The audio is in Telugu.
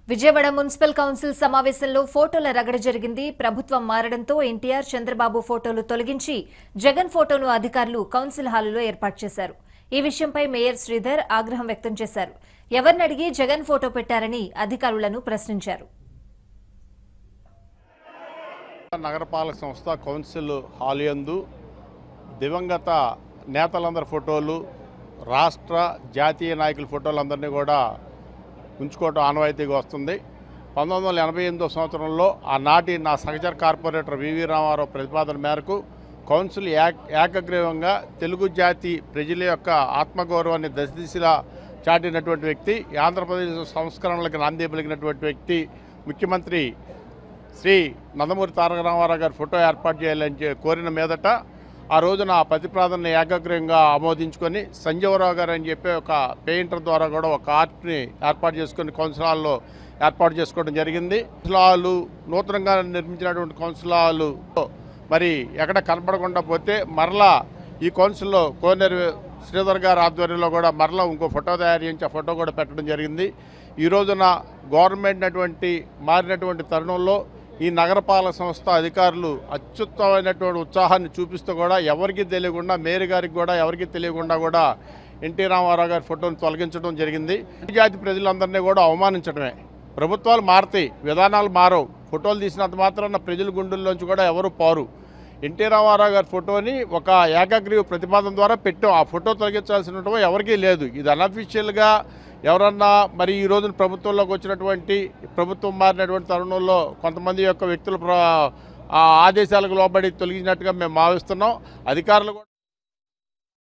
విజయవాడ మున్సిపల్ కౌన్సిల్ సమావేశంలో ఫోటోల రగడ జరిగింది ప్రభుత్వం మారడంతో ఎన్టీఆర్ చంద్రబాబు ఫోటోలు తొలగించి జగన్ ఫోటోను అధికారులు కౌన్సిల్ హాలులో ఏర్పాటు చేశారు ఈ విషయంపై మేయర్ శ్రీధర్ ఆగ్రహం వ్యక్తం చేశారు ఎవరిని అడిగి జగన్ ఫోటో పెట్టారని అధికారులను ప్రశ్నించారు నగరపాలక సంస్థ కౌన్సిల్ హాల్ యందు దివంగత నేతలందరి ఫోటోలు రాష్ట్ర జాతీయ నాయకుల ఫోటోలు అందరినీ కూడా ఉంచుకోవటం ఆనవాయితీగా వస్తుంది పంతొమ్మిది వందల ఎనభై ఎనిమిదో సంవత్సరంలో ఆనాటి నా సహచర కార్పొరేటర్ వివి రామారావు ప్రతిపాదన మేరకు కౌన్సిల్ ఏక ఏకగ్రీవంగా తెలుగు జాతి ప్రజల యొక్క ఆత్మగౌరవాన్ని దశ దిశలా చాటినటువంటి వ్యక్తి ఆంధ్రప్రదేశ్ సంస్కరణలకు నాంది పలికినటువంటి వ్యక్తి ముఖ్యమంత్రి శ్రీ నందమూరి తారక రామారావు గారి ఫోటో ఏర్పాటు చేయాలని చె- కోరిన మీదట ఆ రోజున ఆ ప్రతిపాదనని ఏకాగ్రంగా ఆమోదించుకొని సంజీవరావు గారు అని చెప్పి ఒక పెయింటర్ ద్వారా కూడా ఒక ఆర్ట్ని ఏర్పాటు చేసుకొని కౌన్సిల్ హాల్లో ఏర్పాటు చేసుకోవడం జరిగింది కౌన్సిల్ హాలు నూతనంగా నిర్మించినటువంటి కౌన్సిల్ హాలు మరి ఎక్కడ కనపడకుండా పోతే మరలా ఈ కౌన్సిల్లో కోనేరు శ్రీధర్ గారి ఆధ్వర్యంలో కూడా మరలా ఇంకో ఫోటో తయారు చేయించి ఆ ఫోటో కూడా పెట్టడం జరిగింది ఈ రోజున గవర్నమెంట్ అటువంటి మారినటువంటి తరుణంలో ఈ నగరపాలక సంస్థ అధికారులు అత్యుత్తమైనటువంటి ఉత్సాహాన్ని చూపిస్తూ కూడా ఎవరికీ తెలియకుండా మేయర్ గారికి కూడా ఎవరికీ తెలియకుండా కూడా ఎన్టీ రామారావు గారి ఫోటోను తొలగించడం జరిగింది ఈ జాతి ప్రజలందరినీ కూడా అవమానించడమే ప్రభుత్వాలు మారతాయి విధానాలు మారవు ఫోటోలు తీసినంత మాత్రాన ప్రజల గుండెల్లోంచి కూడా ఎవరు పోరు ఎన్టీ రామారావు గారి ఫోటోని ఒక ఏకాగ్రీవ ప్రతిపాదన ద్వారా పెట్టాం ఆ ఫోటో తొలగించాల్సిన ఎవరికీ లేదు ఇది అనఫీషియల్గా ఎవరన్నా మరి ఈ రోజున ప్రభుత్వంలోకి వచ్చినటువంటి ప్రభుత్వం మారినటువంటి తరుణంలో కొంతమంది యొక్క వ్యక్తుల ప్ర- ఆ ఆదేశాలకు లోబడి తొలగించినట్టుగా మేము భావిస్తున్నాం అధికారులు కూడా